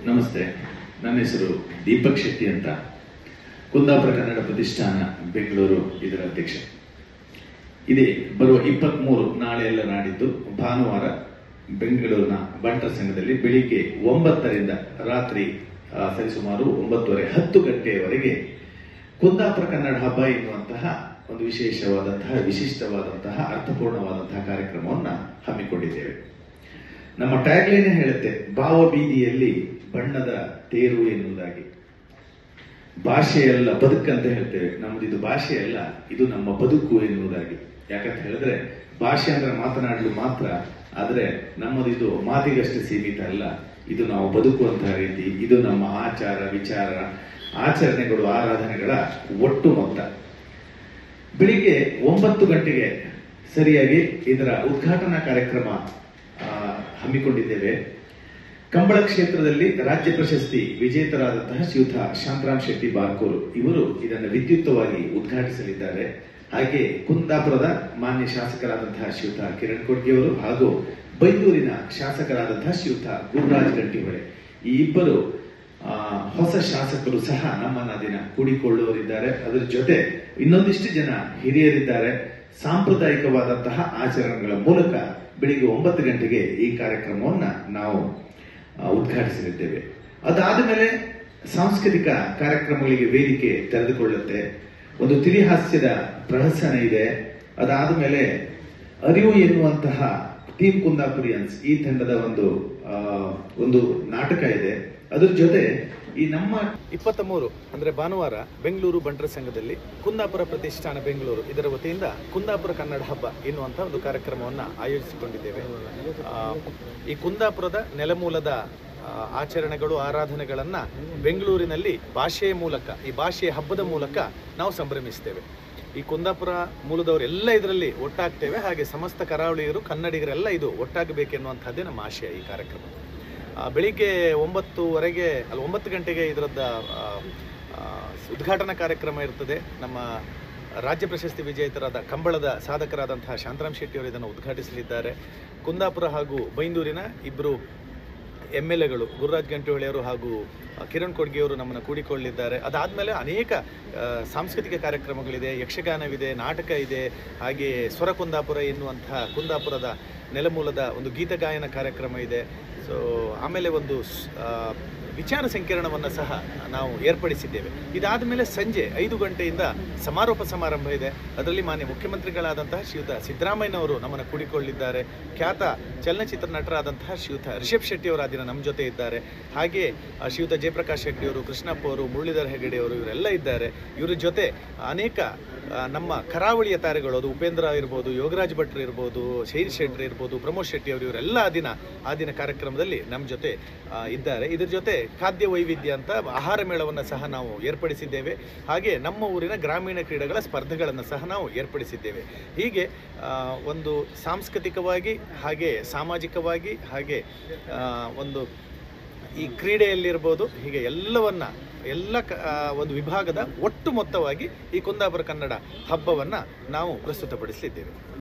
ನಮಸ್ತೆ ನನ್ನ ಹೆಸರು ದೀಪಕ್ ಶೆಟ್ಟಿ ಅಂತ ಕುಂದಾಪುರ ಕನ್ನಡ ಪ್ರತಿಷ್ಠಾನ ಬೆಂಗಳೂರು ಇದರ ಅಧ್ಯಕ್ಷ ಇದೇ ಬರುವ ಇಪ್ಪತ್ತ್ಮೂರು ನಾಳೆ ಎಲ್ಲ ನಾಡಿದ್ದು ಭಾನುವಾರ ಬೆಂಗಳೂರಿನ ಬಂಟರ ಸಂಘದಲ್ಲಿ ಬೆಳಿಗ್ಗೆ ಒಂಬತ್ತರಿಂದ ರಾತ್ರಿ ಆ, ಸರಿಸುಮಾರು ಒಂಬತ್ತುವರೆ ಹತ್ತು ಗಂಟೆಯವರೆಗೆ ಕುಂದಾಪುರ ಕನ್ನಡ ಹಬ್ಬ ಎನ್ನುವಂತಹ ಒಂದು ವಿಶೇಷವಾದಂತಹ ವಿಶಿಷ್ಟವಾದಂತಹ ಅರ್ಥಪೂರ್ಣವಾದಂತಹ ಕಾರ್ಯಕ್ರಮವನ್ನು ಹಮ್ಮಿಕೊಂಡಿದ್ದೇವೆ ನಮ್ಮ ಟ್ಯಾಗ್ಲೈನ್ ಹೇಳುತ್ತೆ ಭಾವ ಬೀದಿಯಲ್ಲಿ ಬಣ್ಣದ ತೇರು ಎನ್ನುವುದಾಗಿ ಭಾಷೆಯಲ್ಲ ಬದುಕಂತ ಹೇಳ್ತೇವೆ ನಮ್ಮದು ಇದು ಭಾಷೆಯಲ್ಲ ಇದು ನಮ್ಮ ಬದುಕು ಎನ್ನುವುದಾಗಿ ಯಾಕಂತ ಹೇಳಿದ್ರೆ ಭಾಷೆ ಅಂದ್ರೆ ಮಾತನಾಡಲು ಮಾತ್ರ ಆದ್ರೆ ನಮ್ಮದು ಇದು ಮಾತಿಗಷ್ಟೇ ಸೀಮಿತ ಅಲ್ಲ ಇದು ನಾವು ಬದುಕುವಂತಹ ರೀತಿ ಇದು ನಮ್ಮ ಆಚಾರ ವಿಚಾರ ಆಚರಣೆಗಳು ಆರಾಧನೆಗಳ ಒಟ್ಟು ಮೊತ್ತ ಬೆಳಿಗ್ಗೆ ಒಂಬತ್ತು ಗಂಟೆಗೆ ಸರಿಯಾಗಿ ಇದರ ಉದ್ಘಾಟನಾ ಕಾರ್ಯಕ್ರಮ ಆ, ಹಮ್ಮಿಕೊಂಡಿದ್ದೇವೆ ಕಂಬಳ ಕ್ಷೇತ್ರದಲ್ಲಿ ರಾಜ್ಯ ಪ್ರಶಸ್ತಿ ವಿಜೇತರಾದಂತಹ ಶ್ರೀಯುತ ಶಾಂತರಾಮ್ ಶೆಟ್ಟಿ ಬಾರ್ಕೂರು ಇವರು ಇದನ್ನು ವಿದ್ಯುಕ್ತವಾಗಿ ಉದ್ಘಾಟಿಸಲಿದ್ದಾರೆ ಹಾಗೆ ಕುಂದಾಪುರದ ಮಾನ್ಯ ಶಾಸಕರಾದಂತಹ ಶ್ರೀಯುತ ಕಿರಣ್ ಕೊಡ್ಗಿಯವರು ಹಾಗೂ ಬೈದೂರಿನ ಶಾಸಕರಾದಂತಹ ಶ್ರೀಯುತ ಗುರುರಾಜ್ ಗಂಟಿಹೊಳೆ ಈ ಇಬ್ಬರು ಆ, ಹೊಸ ಶಾಸಕರು ಸಹ ನಮ್ಮನ್ನ ದಿನ ಕೂಡಿಕೊಳ್ಳುವರಿದ್ದಾರೆ ಅದರ ಜೊತೆ ಇನ್ನೊಂದಿಷ್ಟು ಜನ ಹಿರಿಯರಿದ್ದಾರೆ ಸಾಂಪ್ರದಾಯಿಕವಾದಂತಹ ಆಚರಣೆಗಳ ಮೂಲಕ ಬೆಳಿಗ್ಗೆ ಒಂಬತ್ತು ಗಂಟೆಗೆ ಈ ಕಾರ್ಯಕ್ರಮವನ್ನ ನಾವು ಆ, ಉದ್ಘಾಟಿಸಲಿದ್ದೇವೆ ಅದಾದ ಮೇಲೆ ಸಾಂಸ್ಕೃತಿಕ ಕಾರ್ಯಕ್ರಮಗಳಿಗೆ ವೇದಿಕೆ ತೆರೆದುಕೊಳ್ಳುತ್ತೆ ಒಂದು ತಿಳಿಹಾಸ್ಯದ ಪ್ರಹಸನ ಇದೆ ಅದಾದ ಮೇಲೆ ಅರಿವು ಎನ್ನುವಂತಹ ಟೀಮ್ ಕುಂದಾಪುರಿಯನ್ಸ್ ಈ ತಂಡದ ಒಂದು ಆ, ಒಂದು ನಾಟಕ ಇದೆ ಅದ್ರ ಜೊತೆ ಈ ನಮ್ಮ ಇಪ್ಪತ್ತ ಮೂರು ಅಂದ್ರೆ ಭಾನುವಾರ ಬೆಂಗಳೂರು ಬಂಟರ ಸಂಘದಲ್ಲಿ ಕುಂದಾಪುರ ಪ್ರತಿಷ್ಠಾನ ಬೆಂಗಳೂರು ಇದರ ವತಿಯಿಂದ ಕುಂದಾಪುರ ಕನ್ನಡ ಹಬ್ಬ ಎನ್ನುವಂಥ ಒಂದು ಕಾರ್ಯಕ್ರಮವನ್ನು ಆಯೋಜಿಸಿಕೊಂಡಿದ್ದೇವೆ ಆ, ಈ ಕುಂದಾಪುರದ ನೆಲಮೂಲದ ಆ, ಆಚರಣೆಗಳು ಆರಾಧನೆಗಳನ್ನು ಬೆಂಗಳೂರಿನಲ್ಲಿ ಭಾಷೆಯ ಮೂಲಕ ಈ ಭಾಷೆಯ ಹಬ್ಬದ ಮೂಲಕ ನಾವು ಸಂಭ್ರಮಿಸ್ತೇವೆ ಈ ಕುಂದಾಪುರ ಮೂಲದವರೆಲ್ಲ ಇದರಲ್ಲಿ ಒಟ್ಟಾಗ್ತೇವೆ ಹಾಗೆ ಸಮಸ್ತ ಕರಾವಳಿಗರು ಕನ್ನಡಿಗರೆಲ್ಲ ಇದು ಒಟ್ಟಾಗಬೇಕೆನ್ನುವಂಥದ್ದೇ ನಮ್ಮ ಆಶಯ ಈ ಕಾರ್ಯಕ್ರಮ ಆ, ಬೆಳಿಗ್ಗೆ ಒಂಬತ್ತುವರೆಗೆ ಅಲ್ಲ ಒಂಬತ್ತು ಗಂಟೆಗೆ ಇದರದ್ದ ಆ, ಆ, ಉದ್ಘಾಟನಾ ಕಾರ್ಯಕ್ರಮ ಇರ್ತದೆ ನಮ್ಮ ರಾಜ್ಯ ಪ್ರಶಸ್ತಿ ವಿಜೇತರಾದ ಕಂಬಳದ ಸಾಧಕರಾದಂತಹ ಶಾಂತರಾಮ್ ಶೆಟ್ಟಿ ಅವರು ಇದನ್ನು ಉದ್ಘಾಟಿಸಲಿದ್ದಾರೆ ಕುಂದಾಪುರ ಹಾಗೂ ಬೈಂದೂರಿನ ಇಬ್ಬರು ಎಮ್ ಎಲ್ ಎಗಳು ಗುರುರಾಜ್ ಗಂಟಿಹೊಳೆಯವರು ಹಾಗೂ ಆ, ಕಿರಣ್ ಕೊಡ್ಗೆಯವರು ನಮ್ಮನ್ನು ಕೂಡಿಕೊಳ್ಳಿದ್ದಾರೆ ಅದಾದಮೇಲೆ ಅನೇಕ ಆ, ಸಾಂಸ್ಕೃತಿಕ ಕಾರ್ಯಕ್ರಮಗಳಿದೆ ಯಕ್ಷಗಾನವಿದೆ ನಾಟಕ ಇದೆ ಹಾಗೆ ಸ್ವರ ಕುಂದಾಪುರ ಎನ್ನುವಂತಹ ಕುಂದಾಪುರದ ನೆಲಮೂಲದ ಒಂದು ಗೀತಗಾಯನ ಕಾರ್ಯಕ್ರಮ ಇದೆ ಸೊ ಆಮೇಲೆ ಒಂದು ಸ್- ಆ, ವಿಚಾರ ಸಂಕಿರಣವನ್ನು ಸಹ ನಾವು ಏರ್ಪಡಿಸಿದ್ದೇವೆ ಇದಾದ ಮೇಲೆ ಸಂಜೆ ಐದು ಗಂಟೆಯಿಂದ ಸಮಾರೋಪ ಸಮಾರಂಭ ಇದೆ ಅದರಲ್ಲಿ ಮಾನ್ಯ ಮುಖ್ಯಮಂತ್ರಿಗಳಾದಂತಹ ಶ್ರೀಯುತ ಸಿದ್ದರಾಮಯ್ಯನವರು ನಮ್ಮನ್ನು ಕೂಡಿಕೊಳ್ಳಿದ್ದಾರೆ ಖ್ಯಾತ ಚಲನಚಿತ್ರ ನಟರಾದಂತಹ ಶ್ರೀಯುತ ರಿಷಬ್ ಶೆಟ್ಟಿ ಅವರು ಆ ದಿನ ನಮ್ಮ ಜೊತೆ ಇದ್ದಾರೆ ಹಾಗೆ ಆ, ಶ್ರೀಯುತ ಜಯಪ್ರಕಾಶ್ ಶೆಟ್ಟಿ ಅವರು ಕೃಷ್ಣಪ್ಪ ಅವರು ಮುರಳೀಧರ್ ಹೆಗಡೆ ಅವರು ಇವರೆಲ್ಲ ಇದ್ದಾರೆ ಇವರ ಜೊತೆ ಅನೇಕ ಆ, ನಮ್ಮ ಕರಾವಳಿಯ ತಾರೆಗಳು ಅದು ಉಪೇಂದ್ರ ಇರ್ಬೋದು ಯೋಗರಾಜ್ ಭಟ್ರು ಇರ್ಬೋದು ಶೈಲ್ ಶೆಟ್ಟಿ ಇರ್ಬೋದು ಪ್ರಮೋದ್ ಶೆಟ್ಟಿ ಅವರು ಇವರೆಲ್ಲ ಆ ದಿನ ಆ ದಿನ ಕಾರ್ಯಕ್ರಮದಲ್ಲಿ ನಮ್ಮ ಜೊತೆ ಆ, ಇದ್ದಾರೆ ಇದ್ರ ಜೊತೆ ಖಾದ್ಯ ವೈವಿಧ್ಯ ಅಂತ ಆಹಾರ ಮೇಳವನ್ನು ಸಹ ನಾವು ಏರ್ಪಡಿಸಿದ್ದೇವೆ ಹಾಗೆ ನಮ್ಮ ಊರಿನ ಗ್ರಾಮೀಣ ಕ್ರೀಡೆಗಳ ಸ್ಪರ್ಧೆಗಳನ್ನು ಸಹ ನಾವು ಏರ್ಪಡಿಸಿದ್ದೇವೆ ಹೀಗೆ ಆ, ಒಂದು ಸಾಂಸ್ಕೃತಿಕವಾಗಿ ಹಾಗೆ ಸಾಮಾಜಿಕವಾಗಿ ಹಾಗೆ ಆ, ಒಂದು ಈ ಕ್ರೀಡೆಯಲ್ಲಿರ್ಬೋದು ಹೀಗೆ ಎಲ್ಲವನ್ನ ಎಲ್ಲ ಕ ಆ, ಒಂದು ವಿಭಾಗದ ಒಟ್ಟು ಮೊತ್ತವಾಗಿ ಈ ಕುಂದಾಪುರ ಕನ್ನಡ ಹಬ್ಬವನ್ನು ನಾವು ಪ್ರಸ್ತುತಪಡಿಸಲಿದ್ದೇವೆ